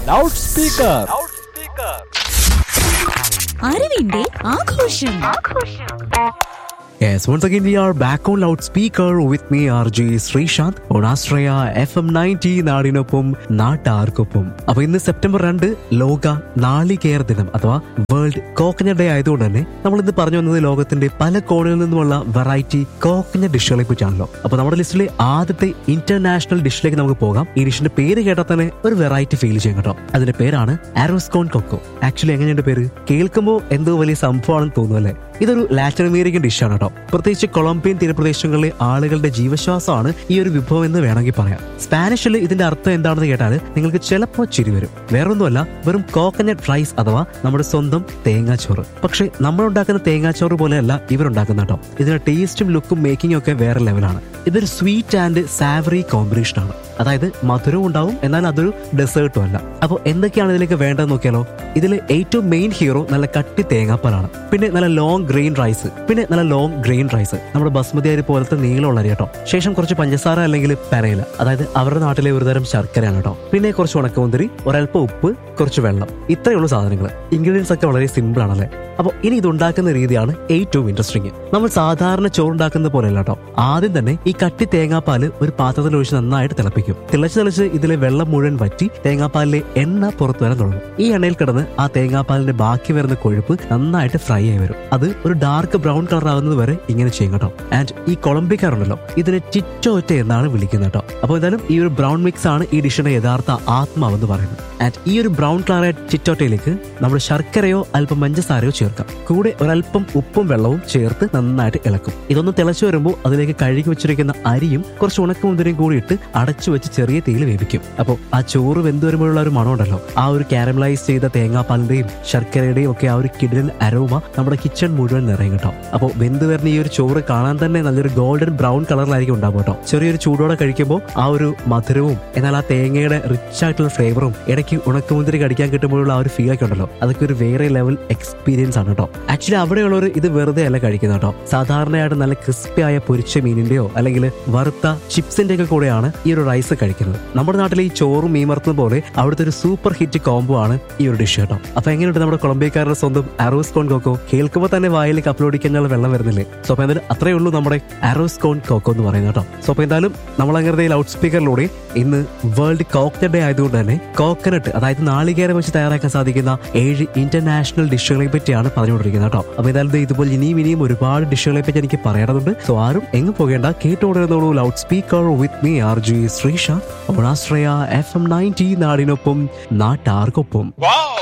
Loud speaker അറിവിന്റെ ആഘോഷം Yes, once again we are back on loudspeaker with me RJ Sreesanth on Astraya FM 90 നാടിനൊപ്പം നാട്ടാർക്കൊപ്പം അപ്പൊ ഇന്ന് സെപ്റ്റംബർ രണ്ട് ലോക നാളികേര ദിനം അഥവാ വേൾഡ് കോക്കനട്ട് ഡേ ആയതുകൊണ്ട് തന്നെ നമ്മൾ ഇന്ന് പറഞ്ഞു വന്നത് ലോകത്തിന്റെ പല കോണുകളിൽ നിന്നുമുള്ള വെറൈറ്റി കോക്കനട്ട് ഡിഷുകളെ കുറിച്ചാണല്ലോ അപ്പൊ നമ്മുടെ ലിസ്റ്റിലെ ആദ്യത്തെ ഇന്റർനാഷണൽ ഡിഷിലേക്ക് നമുക്ക് പോകാം ഈ ഡിഷിന്റെ പേര് കേട്ടാൽ തന്നെ ഒരു വെറൈറ്റി ഫീൽ ചെയ്യും കേട്ടോ അതിന്റെ പേരാണ് ആരോസ്കോൺ കൊക്കോ ആക്ച്വലി എങ്ങനെയുണ്ട് പേര് കേൾക്കുമ്പോൾ എന്തോ വലിയ സംഭവമാണെന്ന് തോന്നുന്നു അല്ലേ ഇതൊരു ലാറ്റിൻ അമേരിക്കൻ ഡിഷാണ് കേട്ടോ പ്രത്യേകിച്ച് കൊളംബിയൻ തീരപ്രദേശങ്ങളിലെ ആളുകളുടെ ജീവശ്വാസമാണ് ഈ ഒരു വിഭവം എന്ന് വേണമെങ്കിൽ പറയാം സ്പാനിഷിൽ ഇതിന്റെ അർത്ഥം എന്താണെന്ന് കേട്ടാൽ നിങ്ങൾക്ക് ചിലപ്പോൾ ചിരി വരും വേറൊന്നുമല്ല വെറും കോക്കനട്ട് റൈസ് അഥവാ നമ്മുടെ സ്വന്തം തേങ്ങാച്ചോറ് പക്ഷേ നമ്മൾ ഉണ്ടാക്കുന്ന തേങ്ങാച്ചോറ് പോലെയല്ല ഇവരുണ്ടാക്കുന്ന കേട്ടോ ഇതിന്റെ ടേസ്റ്റും ലുക്കും മേക്കിംഗും ഒക്കെ വേറെ ലെവലാണ് ഇതൊരു സ്വീറ്റ് ആൻഡ് സാവറി കോമ്പിനേഷൻ ആണ് അതായത് മധുരവും ഉണ്ടാവും എന്നാൽ അതൊരു ഡെസേർട്ടും അല്ല അപ്പോൾ എന്തൊക്കെയാണ് ഇതിലേക്ക് വേണ്ടതെന്ന് നോക്കിയാലോ ഇതിൽ ഏറ്റവും മെയിൻ ഹീറോ നല്ല കട്ടി തേങ്ങാപ്പാലാണ് പിന്നെ നല്ല ലോങ് ഗ്രെയിൻ റൈസ് പിന്നെ നല്ല ലോങ് ഗ്രെയിൻ റൈസ് നമ്മുടെ ബസ്മതി അരി പോലത്തെ നീളമുള്ള അരി കേട്ടോ ശേഷം കുറച്ച് പഞ്ചസാര അല്ലെങ്കിൽ പെരയില അതായത് അവരുടെ നാട്ടിലെ ഒരു തരം ശർക്കരയാണ് കേട്ടോ പിന്നെ കുറച്ച് ഉണക്കമുന്തിരി ഒരല്പം ഉപ്പ് കുറച്ച് വെള്ളം ഇത്രയുള്ള സാധനങ്ങൾ ഇൻഗ്രീഡിയൻസ് ഒക്കെ വളരെ സിമ്പിൾ ആണല്ലേ അപ്പോൾ ഇനി ഇത് ഉണ്ടാക്കുന്ന രീതിയാണ് ഏറ്റവും ഇൻട്രസ്റ്റിംഗ് നമ്മൾ സാധാരണ ചോറുണ്ടാക്കുന്ന പോലെയല്ല കേട്ടോ ആദ്യം തന്നെ ഈ കട്ടി തേങ്ങാപ്പാല് ഒരു പാത്രത്തിൽ ഒഴിച്ച് നന്നായിട്ട് തിളപ്പിക്കും തിളച്ച് തിളച്ച് ഇതിലെ വെള്ളം മുഴുവൻ വറ്റി തേങ്ങാപ്പാലിലെ എണ്ണ പുറത്തു വരാൻ തുടങ്ങും ഈ എണ്ണയിൽ കിടന്ന് ആ തേങ്ങാപ്പാലിന്റെ ബാക്കി വരുന്ന കൊഴുപ്പ് നന്നായിട്ട് ഫ്രൈ ആയി വരും അത് ഒരു ഡാർക്ക് ബ്രൗൺ കളർ ആവുന്നത് വരെ ഇങ്ങനെ ചെയ്യും കേട്ടോ ആൻഡ് ഈ കൊളംബിക്കാറുണ്ടല്ലോ ഇതിനെ ചിറ്റോറ്റ എന്നാണ് വിളിക്കുന്നത് കേട്ടോ അപ്പോൾ എന്തായാലും ഈ ഒരു ബ്രൗൺ മിക്സ് ആണ് ഈ ഡിഷിന്റെ യഥാർത്ഥ ആത്മാവെന്ന് പറയുന്നത് ആൻഡ് ഈ ഒരു ബ്രൗൺ കളറായ ചിറ്റോറ്റയിലേക്ക് നമ്മൾ ശർക്കരയോ അല്പം പഞ്ചസാരയോ ചേർക്കാം കൂടെ ഒരല്പം ഉപ്പും വെള്ളവും ചേർത്ത് നന്നായിട്ട് ഇളക്കും ഇതൊന്ന് തിളച്ചു വരുമ്പോൾ അതിലേക്ക് കഴുകി വെച്ചിരിക്കുന്ന അരിയും കുറച്ച് ഉണക്കമുന്തിരിയും കൂടി ഇട്ട് അടച്ചു വെച്ച് ചെറിയ തീയിൽ വേവിക്കും അപ്പോൾ ആ ചോറ് വെന്ത് വരുമ്പോഴുള്ള ഒരു മണം ഉണ്ടല്ലോ ആ ഒരു കാരമലൈസ് ചെയ്ത തേങ്ങാപ്പാലിന്റെയും ശർക്കരയുടെയും ഒക്കെ ആ ഒരു കിടിലൻ അരോമ നമ്മുടെ കിച്ചൺ മുഴുവൻ നിറയും കേട്ടോ അപ്പോൾ വെന്ത് വരുന്ന ഈ ഒരു ചോറ് കാണാൻ തന്നെ നല്ലൊരു ഗോൾഡൻ ബ്രൗൺ കളറിലായിരിക്കും ഉണ്ടാവും കേട്ടോ ചെറിയൊരു ചൂടോടെ കഴിക്കുമ്പോൾ ആ ഒരു മധുരവും എന്നാൽ ആ തേങ്ങയുടെ റിച്ച് ആയിട്ടുള്ള ഫ്ലേവറും ഇടയ്ക്ക് ഉണക്കമുന്തിരി കടിക്കാൻ കിട്ടുമ്പോഴുള്ള ആ ഒരു ഫീൽ ഒക്കെ ഉണ്ടല്ലോ അതൊക്കെ ഒരു വേറെ ലെവൽ എക്സ്പീരിയൻസ് ആണ് കേട്ടോ ആക്ച്വലി അവിടെയുള്ളവർ ഇത് വെറുതെ അല്ല കഴിക്കുന്നത് കേട്ടോ സാധാരണയായിട്ട് നല്ല ക്രിസ്പി ആയ പൊരിച്ച മീനിന്റെയോ അല്ലെങ്കിൽ വറുത്ത ചിപ്സിന്റെ ഒക്കെ കൂടെയാണ് ഈ ഒരു റൈസ് കഴിക്കുന്നത് നമ്മുടെ നാട്ടിലെ ഈ ചോറും മീൻ വറുത്തത് പോലെ അവിടുത്തെ ഒരു സൂപ്പർ ഹിറ്റ് കോംബോ ആണ് ഈ ഒരു ഡിഷ് കേട്ടോ അപ്പൊ എങ്ങനെയുണ്ട് നമ്മുടെ കൊളംബിയക്കാരുടെ സ്വന്തം അറോസ് കോൺ കോക്കോ കേൾക്കുമ്പോൾ തന്നെ വായിലേക്ക് അപ്ലോഡ് കഴിഞ്ഞാൽ വെള്ളം വരുന്നില്ലേ സോ അപ്പൊ എന്തായാലും അത്രേ ഉള്ളൂ നമ്മുടെ അറോസ് കോൺ കോക്കോ എന്ന് പറയുന്നത് കേട്ടോ സോ അപ്പൊ എന്തായാലും നമ്മൾ അങ്ങനത്തെ ലൗഡ് സ്പീക്കറിലൂടെ ഇന്ന് വേൾഡ് കോക്കനട്ട് ഡേ ആയതുകൊണ്ട് തന്നെ കോക്കനട്ട് അതായത് നാളികേരം വെച്ച് തയ്യാറാക്കാൻ സാധിക്കുന്ന ഏഴ് ഇന്റർനാഷണൽ ഡിഷുകളെ പറ്റിയാണ് പറഞ്ഞുകൊണ്ടിരിക്കുന്നത് കേട്ടോ അപ്പൊ എന്തായാലും ദേ ഇതുപോലെ ഇനിയും ഇനിയും ഒരുപാട് ഡിഷുകളെ പറ്റി എനിക്ക് പറയേണ്ടതുണ്ട് സോ ആരും എങ്ങും പോകേണ്ട കേട്ടോടുന്നോളൂ loud speaker with me R J Sreesha അപ്പോൾ ആശ്രയ എഫ് എം നയൻറ്റി നാടിനൊപ്പം നാട്ടാർക്കൊപ്പം Wow!